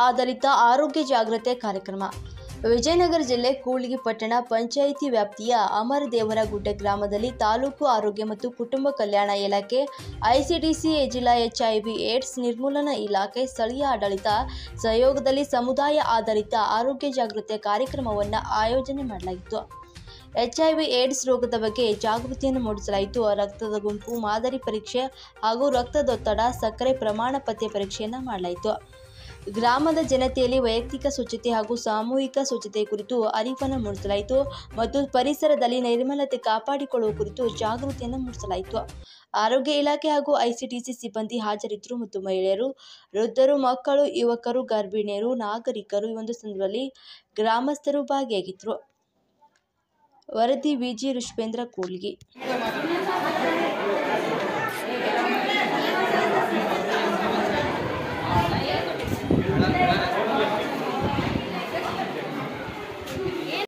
ಆಧಾರಿತ ಆರೋಗ್ಯ ಜಾಗೃತಿ ಕಾರ್ಯಕ್ರಮ ವಿಜಯನಗರ ಜಿಲ್ಲೆ ಕೂಡ್ಲಿಗಿ ಪಟ್ಟಣ ಪಂಚಾಯಿತಿ ವ್ಯಾಪ್ತಿಯ ಅಮರದೇವರಗುಡ್ಡ ಗ್ರಾಮದಲ್ಲಿ ತಾಲೂಕು ಆರೋಗ್ಯ ಮತ್ತು ಕುಟುಂಬ ಕಲ್ಯಾಣ ಇಲಾಖೆ ಐಸಿಡಿಸಿ ಜಿಲ್ಲಾ ಎಚ್ಐವಿ ಏಡ್ಸ್ ನಿರ್ಮೂಲನಾ ಇಲಾಖೆ ಸ್ಥಳೀಯ ಆಡಳಿತ ಸಹಯೋಗದಲ್ಲಿ ಸಮುದಾಯ ಆಧಾರಿತ ಆರೋಗ್ಯ ಜಾಗೃತಿ ಕಾರ್ಯಕ್ರಮವನ್ನು ಆಯೋಜನೆ ಮಾಡಲಾಗಿತ್ತು ಎಚ್ಐವಿ ಏಡ್ಸ್ ರೋಗದ ಬಗ್ಗೆ ಜಾಗೃತಿಯನ್ನು ಮೂಡಿಸಲಾಯಿತು ರಕ್ತದ ಗುಂಪು ಮಾದರಿ ಪರೀಕ್ಷೆ ಹಾಗೂ ರಕ್ತದೊತ್ತಡ ಸಕ್ಕರೆ ಪ್ರಮಾಣ ಪತ್ತೆ ಪರೀಕ್ಷೆಯನ್ನು ಮಾಡಲಾಯಿತು ಗ್ರಾಮದ ಜನತೆಯಲ್ಲಿ ವೈಯಕ್ತಿಕ ಸ್ವಚ್ಛತೆ ಹಾಗೂ ಸಾಮೂಹಿಕ ಸ್ವಚ್ಛತೆ ಕುರಿತು ಅರಿವನ್ನು ಮೂಡಿಸಲಾಯಿತು ಮತ್ತು ಪರಿಸರದಲ್ಲಿ ನೈರ್ಮಲ್ಯತೆ ಕಾಪಾಡಿಕೊಳ್ಳುವ ಕುರಿತು ಜಾಗೃತಿಯನ್ನು ಮೂಡಿಸಲಾಯಿತು ಆರೋಗ್ಯ ಇಲಾಖೆ ಹಾಗೂ ಐಸಿಟಿಸಿ ಸಿಬ್ಬಂದಿ ಹಾಜರಿದ್ದರು ಮತ್ತು ಮಹಿಳೆಯರು ವೃದ್ಧರು ಮಕ್ಕಳು ಯುವಕರು ಗರ್ಭಿಣಿಯರು ನಾಗರಿಕರು ಈ ಒಂದು ಸಂದರ್ಭದಲ್ಲಿ ಗ್ರಾಮಸ್ಥರು ಭಾಗಿಯಾಗಿದ್ದರು ವರದಿ ವಿಜಿ ಋಷಭೇಂದ್ರ ಕೂಡ್ಲಿಗಿ